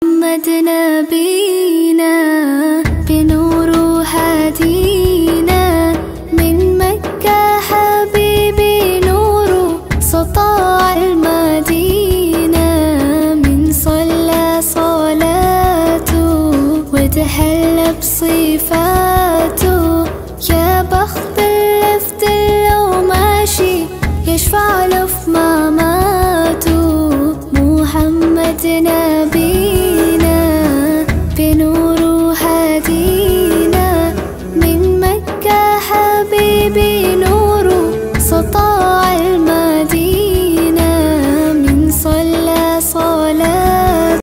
محمد نبينا بنور هدينا من مكة حبيبي نور سطاع المدينة من صلى صلاته وتحلى بصفاته يا بخت اللفت لو ماشي يشفع له في مماته محمد نبي